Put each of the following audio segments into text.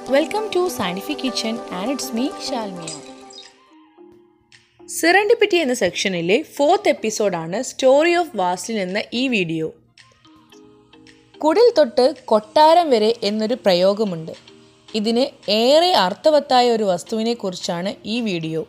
Welcome to Scientific Kitchen and it's me Shalmia. Serendipity എന്ന സെക്ഷനിലെ fourth എപ്പിസോഡാണ് story of Vaseline എന്ന ഈ വീഡിയോ കുടിൽ തൊട്ട് കൊട്ടാരം വരെ എന്നൊരു പ്രയോഗമുണ്ട് ഇതിന് ഏറെ അർത്ഥവത്തായ ഒരു വസ്തുവിനെ കുറിച്ചാണ് ഈ വീഡിയോ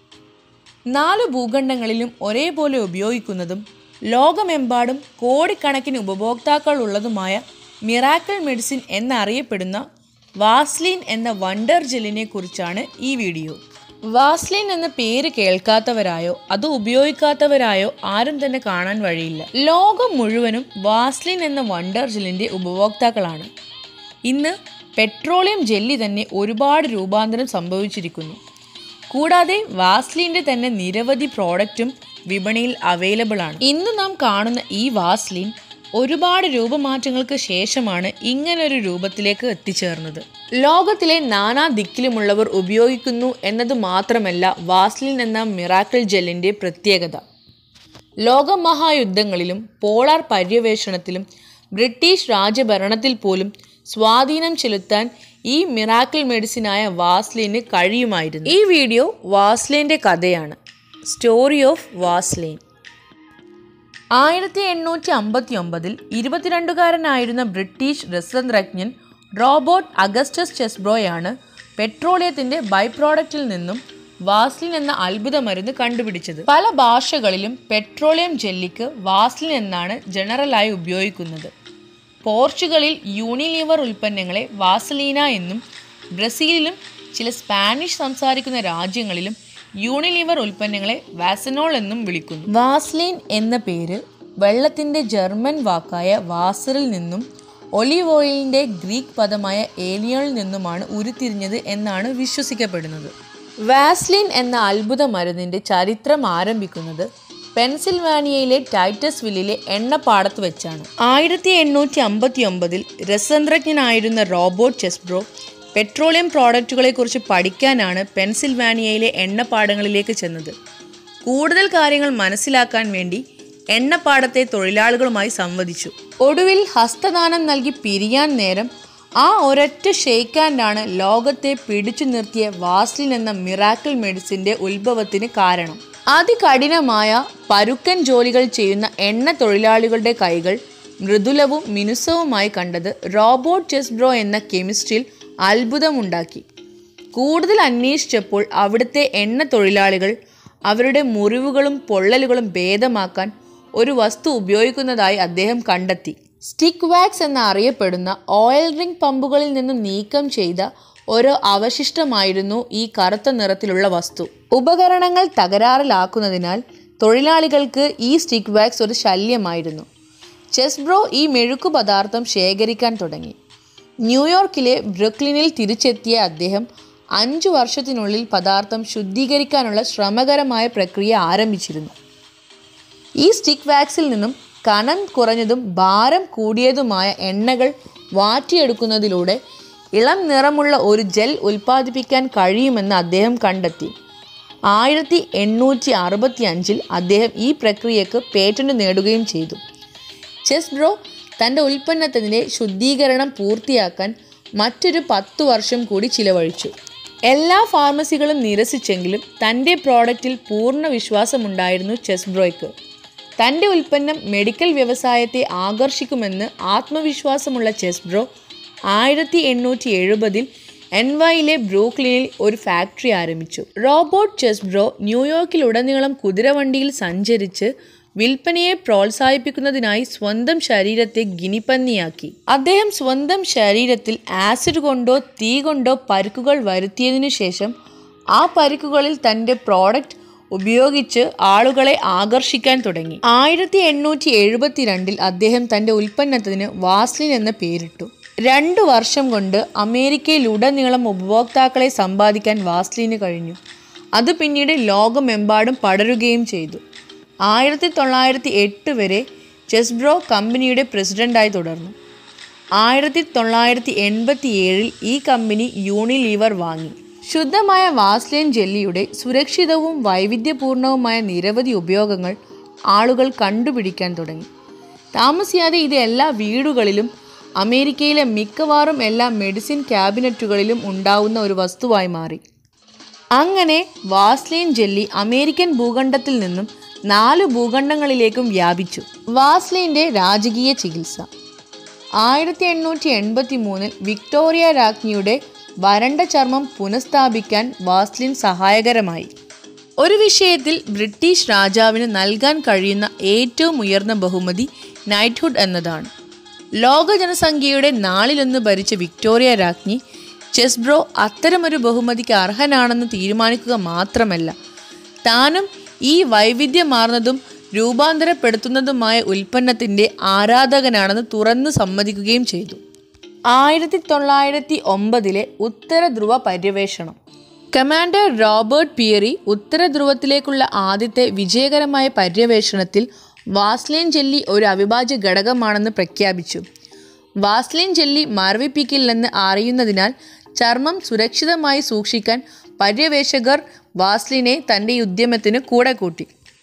നാല് ഭൂഖണ്ഡങ്ങളിലും ഒരേപോലെ ഉപയോഗിക്കുന്നതും ലോകമെമ്പാടും കോടിക്കണക്കിന് ഉപഭോക്താക്കൾ ഉള്ളതുമായ മിറാക്കിൾ മെഡിസിൻ എന്നറിയപ്പെടുന്ന വാസ്ലിൻ എന്ന വണ്ടർ ജെല്ലിനെ കുറിച്ചാണ് ഈ വീഡിയോ വാസ്ലിൻ എന്ന പേര് കേൾക്കാത്തവരായോ അത് ഉപയോഗിക്കാത്തവരായോ ആരും തന്നെ കാണാൻ വഴിയില്ല ലോകം മുഴുവനും വാസ്ലിൻ എന്ന വണ്ടർ ജെല്ലിൻ്റെ ഉപഭോക്താക്കളാണ് ഇന്ന് പെട്രോളിയം ജെല്ലി തന്നെ ഒരുപാട് രൂപാന്തരം സംഭവിച്ചിരിക്കുന്നു കൂടാതെ വാസ്ലിൻ്റെ തന്നെ നിരവധി പ്രോഡക്റ്റും വിപണിയിൽ അവൈലബിൾ ആണ് ഇന്ന് നാം കാണുന്ന ഈ വാസ്ലിൻ ഒരുപാട് രൂപമാറ്റങ്ങൾക്ക് ശേഷമാണ് ഇങ്ങനൊരു രൂപത്തിലേക്ക് എത്തിച്ചേർന്നത് ലോകത്തിലെ നാനാ ദിക്കിലുമുള്ളവർ ഉപയോഗിക്കുന്നു എന്നത് മാത്രമല്ല വാസ്ലിൻ എന്ന മിറാക്കിൾ ജെല്ലിൻ്റെ പ്രത്യേകത ലോകമഹായുദ്ധങ്ങളിലും പോളാർ പര്യവേഷണത്തിലും ബ്രിട്ടീഷ് രാജഭരണത്തിൽ പോലും സ്വാധീനം ചെലുത്താൻ ഈ മിറാക്കിൾ മെഡിസിനായ വാസ്ലിന് കഴിയുമായിരുന്നു ഈ വീഡിയോ വാസ്ലിൻ്റെ കഥയാണ് സ്റ്റോറി ഓഫ് വാസ്ലിൻ ആയിരത്തി എണ്ണൂറ്റി അമ്പത്തി ഒമ്പതിൽ ഇരുപത്തിരണ്ടുകാരനായിരുന്ന ബ്രിട്ടീഷ് രസതന്ത്രജ്ഞൻ റോബോട്ട് അഗസ്റ്റസ് ചെസ്ബ്രോയാണ് പെട്രോളിയത്തിന്റെ ബൈ പ്രോഡക്റ്റിൽ നിന്നും വാസ്ലിൻ എന്ന അത്ഭുത മരുന്ന് കണ്ടുപിടിച്ചത് പല ഭാഷകളിലും പെട്രോളിയം ജെല്ലിക്ക് വാസ്ലിൻ എന്നാണ് ജനറലായി ഉപയോഗിക്കുന്നത് പോർച്ചുഗലിൽ യൂണിലിവർ ഉൽപ്പന്നങ്ങളെ വാസലീന എന്നും ബ്രസീലിലും ചില സ്പാനിഷ് സംസാരിക്കുന്ന രാജ്യങ്ങളിലും യൂണിലിവർ ഉൽപ്പന്നങ്ങളെ വാസനോൾ എന്നും വിളിക്കുന്നു വാസ്ലിൻ എന്ന പേര് വെള്ളത്തിൻ്റെ ജർമ്മൻ വാക്കായ വാസറിൽ നിന്നും ഒലിവ് ഓയിലിൻ്റെ ഗ്രീക്ക് പദമായ ഏലിയണിൽ നിന്നുമാണ് ഉരുത്തിരിഞ്ഞത് എന്നാണ് വിശ്വസിക്കപ്പെടുന്നത് വാസ്ലിൻ എന്ന അത്ഭുത മരുന്നിൻ്റെ ചരിത്രം ആരംഭിക്കുന്നത് പെൻസിൽവാനിയയിലെ ടൈറ്റസ് വില്ലിലെ എണ്ണപ്പാടത്ത് വെച്ചാണ് ആയിരത്തി എണ്ണൂറ്റി അമ്പത്തി ഒമ്പതിൽ രസതന്ത്രജ്ഞനായിരുന്ന റോബോട്ട് ചെസ്ബ്രോ പെട്രോളിയം പ്രോഡക്റ്റുകളെക്കുറിച്ച് പഠിക്കാനാണ് പെൻസിൽവാനിയയിലെ എണ്ണപ്പാടങ്ങളിലേക്ക് ചെന്നത് കൂടുതൽ കാര്യങ്ങൾ മനസ്സിലാക്കാൻ വേണ്ടി എണ്ണപ്പാടത്തെ തൊഴിലാളികളുമായി സംവദിച്ചു ഒടുവിൽ ഹസ്തദാനം നൽകി പിരിയാൻ നേരം ആ ഒരൊറ്റ ഷെയ്ക്കാൻഡാണ് ലോകത്തെ പിടിച്ചു നിർത്തിയ വാസ്ലിൻ എന്ന മിറാക്കിൾ മെഡിസിൻ്റെ ഉത്ഭവത്തിന് കാരണം അതികഠിനമായ പരുക്കൻ ജോലികൾ ചെയ്യുന്ന എണ്ണ തൊഴിലാളികളുടെ കൈകൾ മൃദുലവും മിനുസവുമായി കണ്ടത് റോബോട്ട് ചെസ്ബ്രോ എന്ന കെമിസ്ട്രിയിൽ അത്ഭുതമുണ്ടാക്കി കൂടുതൽ അന്വേഷിച്ചപ്പോൾ അവിടുത്തെ എണ്ണ തൊഴിലാളികൾ അവരുടെ മുറിവുകളും പൊള്ളലുകളും ഭേദമാക്കാൻ ഒരു വസ്തു ഉപയോഗിക്കുന്നതായി അദ്ദേഹം കണ്ടെത്തി സ്റ്റിക്ക് വാക്സ് എന്ന് അറിയപ്പെടുന്ന ഓയിൽ റിംഗ് പമ്പുകളിൽ നിന്നും നീക്കം ചെയ്ത ഒരു അവശിഷ്ടമായിരുന്നു ഈ കറുത്ത നിറത്തിലുള്ള വസ്തു ഉപകരണങ്ങൾ തകരാറിലാക്കുന്നതിനാൽ തൊഴിലാളികൾക്ക് ഈ സ്റ്റിക്ക് വാക്സ് ഒരു ശല്യമായിരുന്നു ചെസ്ബ്രോ ഈ മെഴുക്കു പദാർത്ഥം ശേഖരിക്കാൻ തുടങ്ങി ന്യൂയോർക്കിലെ ബ്രുക്ലിനിൽ തിരിച്ചെത്തിയ അദ്ദേഹം അഞ്ചു വർഷത്തിനുള്ളിൽ പദാർത്ഥം ശുദ്ധീകരിക്കാനുള്ള ശ്രമകരമായ പ്രക്രിയ ആരംഭിച്ചിരുന്നു ഈ സ്റ്റിക്ക് വാക്സിൽ നിന്നും കനം കുറഞ്ഞതും ഭാരം കൂടിയതുമായ എണ്ണകൾ വാറ്റിയെടുക്കുന്നതിലൂടെ ഇളം നിറമുള്ള ഒരു ജെൽ ഉൽപ്പാദിപ്പിക്കാൻ കഴിയുമെന്ന് അദ്ദേഹം കണ്ടെത്തി ആയിരത്തി എണ്ണൂറ്റി അറുപത്തി അഞ്ചിൽ അദ്ദേഹം ഈ പ്രക്രിയക്ക് പേറ്റന്റ് നേടുകയും ചെയ്തു ചെസ്ബ്രോ തൻ്റെ ഉൽപ്പന്നത്തിൻ്റെ ശുദ്ധീകരണം പൂർത്തിയാക്കാൻ മറ്റൊരു പത്തു വർഷം കൂടി ചിലവഴിച്ചു എല്ലാ ഫാർമസികളും നിരസിച്ചെങ്കിലും തൻ്റെ പ്രോഡക്റ്റിൽ പൂർണ്ണ വിശ്വാസമുണ്ടായിരുന്നു ചെസ്ബ്രോയ്ക്ക് തൻ്റെ ഉൽപ്പന്നം മെഡിക്കൽ വ്യവസായത്തെ ആകർഷിക്കുമെന്ന് ആത്മവിശ്വാസമുള്ള ചെസ്ബ്രോ ആയിരത്തി എണ്ണൂറ്റി എഴുപതിൽ എൻ വൈയിലെ ബ്രൂക്ലിനിൽ ഒരു ഫാക്ടറി ആരംഭിച്ചു റോബോട്ട് ചെസ്ബ്രോ ന്യൂയോർക്കിലുടനീളം കുതിരവണ്ടിയിൽ സഞ്ചരിച്ച് വിൽപ്പനയെ പ്രോത്സാഹിപ്പിക്കുന്നതിനായി സ്വന്തം ശരീരത്തെ ഗിനിപ്പന്നിയാക്കി അദ്ദേഹം സ്വന്തം ശരീരത്തിൽ ആസിഡ് കൊണ്ടോ തീ കൊണ്ടോ പരുക്കുകൾ വരുത്തിയതിനു ശേഷം ആ പരുക്കുകളിൽ തൻ്റെ പ്രോഡക്റ്റ് ഉപയോഗിച്ച് ആളുകളെ ആകർഷിക്കാൻ തുടങ്ങി ആയിരത്തി എണ്ണൂറ്റി എഴുപത്തിരണ്ടിൽ അദ്ദേഹം തൻ്റെ ഉൽപ്പന്നത്തിന് വാസ്ലിൻ എന്ന പേരിട്ടു രണ്ടു വർഷം കൊണ്ട് അമേരിക്കയിലുടനീളം ഉപഭോക്താക്കളെ സമ്പാദിക്കാൻ വാസ്ലിന് കഴിഞ്ഞു അത് പിന്നീട് ലോകമെമ്പാടും പടരുകയും ചെയ്തു ആയിരത്തി തൊള്ളായിരത്തി എട്ട് വരെ ചെസ്ബ്രോ കമ്പനിയുടെ പ്രസിഡന്റായി തുടർന്നു ആയിരത്തി തൊള്ളായിരത്തി എൺപത്തി ഏഴിൽ ഈ കമ്പനി യൂണിലീവർ വാങ്ങി ശുദ്ധമായ വാസ്ലിൻ ജെല്ലിയുടെ സുരക്ഷിതവും വൈവിധ്യപൂർണവുമായ നിരവധി ഉപയോഗങ്ങൾ ആളുകൾ കണ്ടുപിടിക്കാൻ തുടങ്ങി താമസിയാതെ ഇത് എല്ലാ വീടുകളിലും അമേരിക്കയിലെ മിക്കവാറും എല്ലാ മെഡിസിൻ ക്യാബിനറ്റുകളിലും ഉണ്ടാവുന്ന ഒരു വസ്തുവായി മാറി അങ്ങനെ വാസ്ലൈൻ ജെല്ലി അമേരിക്കൻ ഭൂഖണ്ഡത്തിൽ നിന്നും നാല് ഭൂഖണ്ഡങ്ങളിലേക്കും വ്യാപിച്ചു വാസ്ലൈൻ്റെ രാജകീയ ചികിത്സ ആയിരത്തി എണ്ണൂറ്റി എൺപത്തി മൂന്നിൽ വിക്ടോറിയ രാജ്ഞിയുടെ വരണ്ട ചർമ്മം പുനഃസ്ഥാപിക്കാൻ വാസ്ലിൻ സഹായകരമായി ഒരു വിഷയത്തിൽ ബ്രിട്ടീഷ് രാജാവിന് നൽകാൻ കഴിയുന്ന ഏറ്റവും ഉയർന്ന ബഹുമതി നൈറ്റ്ഹുഡ് എന്നതാണ് ലോക ജനസംഖ്യയുടെ നാളിലൊന്ന് ഭരിച്ച വിക്ടോറിയ രാജ്ഞി ചെസ്ബ്രോ അത്തരമൊരു ബഹുമതിക്ക് അർഹനാണെന്ന് തീരുമാനിക്കുക മാത്രമല്ല താനും ഈ വൈവിധ്യമാർന്നതും രൂപാന്തരപ്പെടുത്തുന്നതുമായ ഉൽപ്പന്നത്തിൻ്റെ ആരാധകനാണെന്ന് തുറന്നു സമ്മതിക്കുകയും ചെയ്തു ആയിരത്തി തൊള്ളായിരത്തി ഒമ്പതിലെ ഉത്തര ധ്രുവ പര്യവേഷണം കമാൻഡർ റോബർട്ട് പിയറി ഉത്തര ധ്രുവത്തിലേക്കുള്ള ആദ്യത്തെ വിജയകരമായ പര്യവേഷണത്തിൽ വാസ്ലിൻ ജെല്ലി ഒരു അവിഭാജ്യ ഘടകമാണെന്ന് പ്രഖ്യാപിച്ചു വാസ്ലിൻ ജെല്ലി മരവിപ്പിക്കില്ലെന്ന് അറിയുന്നതിനാൽ ചർമ്മം സുരക്ഷിതമായി സൂക്ഷിക്കാൻ പര്യവേഷകർ വാസ്ലിനെ തൻ്റെ ഉദ്യമത്തിന് കൂടെ കൂട്ടി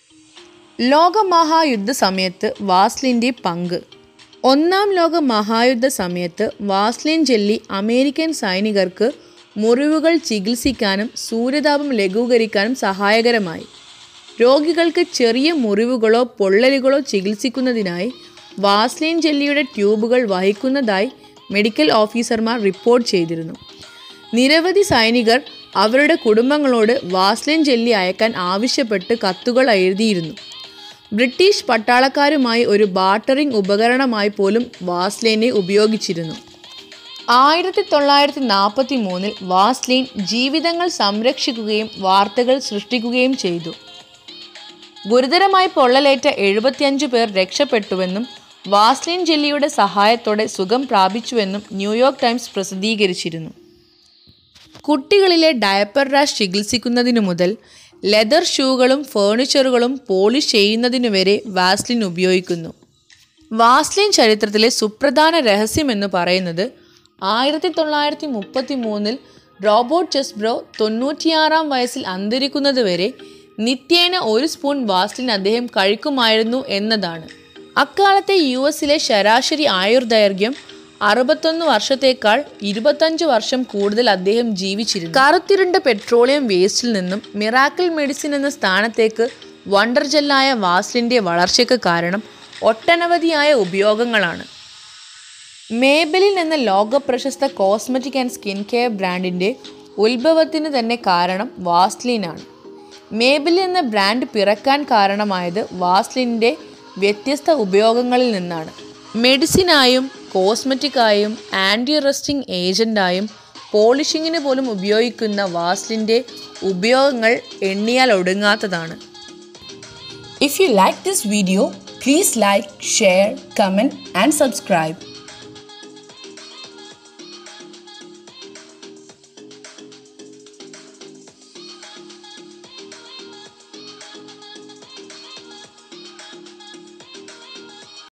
ലോകമഹായുദ്ധ സമയത്ത് വാസ്ലിൻ്റെ പങ്ക് ഒന്നാം ലോക മഹായുദ്ധ സമയത്ത് വാസ്ലിൻ ജെല്ലി അമേരിക്കൻ സൈനികർക്ക് മുറിവുകൾ ചികിത്സിക്കാനും സൂര്യതാപം ലഘൂകരിക്കാനും സഹായകരമായി രോഗികൾക്ക് ചെറിയ മുറിവുകളോ പൊള്ളലുകളോ ചികിത്സിക്കുന്നതിനായി വാസ്ലിൻ ജെല്ലിയുടെ ട്യൂബുകൾ വഹിക്കുന്നതായി മെഡിക്കൽ ഓഫീസർമാർ റിപ്പോർട്ട് ചെയ്തിരുന്നു നിരവധി സൈനികർ അവരുടെ കുടുംബങ്ങളോട് വാസ്ലിൻ ജെല്ലി അയക്കാൻ ആവശ്യപ്പെട്ട് കത്തുകൾ എഴുതിയിരുന്നു ബ്രിട്ടീഷ് പട്ടാളക്കാരുമായി ഒരു ബാർട്ടറിംഗ് ഉപകരണമായി പോലും വാസ്ലിനെ ഉപയോഗിച്ചിരുന്നു ആയിരത്തി തൊള്ളായിരത്തി നാൽപ്പത്തി മൂന്നിൽ വാസ്ലിൻ ജീവിതങ്ങൾ സംരക്ഷിക്കുകയും വാർത്തകൾ സൃഷ്ടിക്കുകയും ചെയ്തു ഗുരുതരമായി പൊള്ളലേറ്റ എഴുപത്തിയഞ്ച് പേർ രക്ഷപ്പെട്ടുവെന്നും വാസ്ലിൻ ജെല്ലിയുടെ സഹായത്തോടെ സുഖം പ്രാപിച്ചുവെന്നും ന്യൂയോർക്ക് ടൈംസ് പ്രസിദ്ധീകരിച്ചിരുന്നു കുട്ടികളിലെ ഡയപ്പർ റാഷ് ചികിത്സിക്കുന്നതിനു മുതൽ ലെതർ ഷൂകളും ഫേർണിച്ചറുകളും പോളിഷ് ചെയ്യുന്നതിനു വരെ വാസ്ലിൻ ഉപയോഗിക്കുന്നു വാസ്ലിൻ ചരിത്രത്തിലെ സുപ്രധാന രഹസ്യമെന്ന് പറയുന്നത് ആയിരത്തി തൊള്ളായിരത്തി മുപ്പത്തി മൂന്നിൽ റോബോട്ട് ചെസ്ബ്രോ തൊണ്ണൂറ്റിയാറാം വയസ്സിൽ അന്തരിക്കുന്നത് വരെ നിത്യേന ഒരു സ്പൂൺ വാസ്ലിൻ അദ്ദേഹം കഴിക്കുമായിരുന്നു എന്നതാണ് അക്കാലത്തെ യു എസിലെ ശരാശരി ആയുർദൈർഘ്യം അറുപത്തൊന്ന് വർഷത്തേക്കാൾ ഇരുപത്തഞ്ച് വർഷം കൂടുതൽ അദ്ദേഹം ജീവിച്ചിരുന്നു കറുത്തിരുണ്ട പെട്രോളിയം വേസ്റ്റിൽ നിന്നും മിറാക്കിൾ മെഡിസിൻ എന്ന സ്ഥാനത്തേക്ക് വണ്ടർ ജെല്ലായ വാസ്ലിൻ്റെ വളർച്ചയ്ക്ക് കാരണം ഒട്ടനവധിയായ ഉപയോഗങ്ങളാണ് മേബലിൻ എന്ന ലോക പ്രശസ്ത കോസ്മെറ്റിക് ആൻഡ് സ്കിൻ കെയർ ബ്രാൻഡിൻ്റെ ഉത്ഭവത്തിന് തന്നെ കാരണം വാസ്ലിനാണ് മേബലിൻ എന്ന ബ്രാൻഡ് പിറക്കാൻ കാരണമായത് വാസ്ലിൻ്റെ വ്യത്യസ്ത ഉപയോഗങ്ങളിൽ നിന്നാണ് മെഡിസിനായും കോസ്മെറ്റിക്കായും ആൻറ്റി റസ്റ്റിംഗ് ഏജൻ്റായും പോളിഷിങ്ങിന് പോലും ഉപയോഗിക്കുന്ന വാസ്ലിൻ്റെ ഉപയോഗങ്ങൾ എണ്ണിയാൽ ഒടുങ്ങാത്തതാണ് If you like this video, please like, share, comment and subscribe.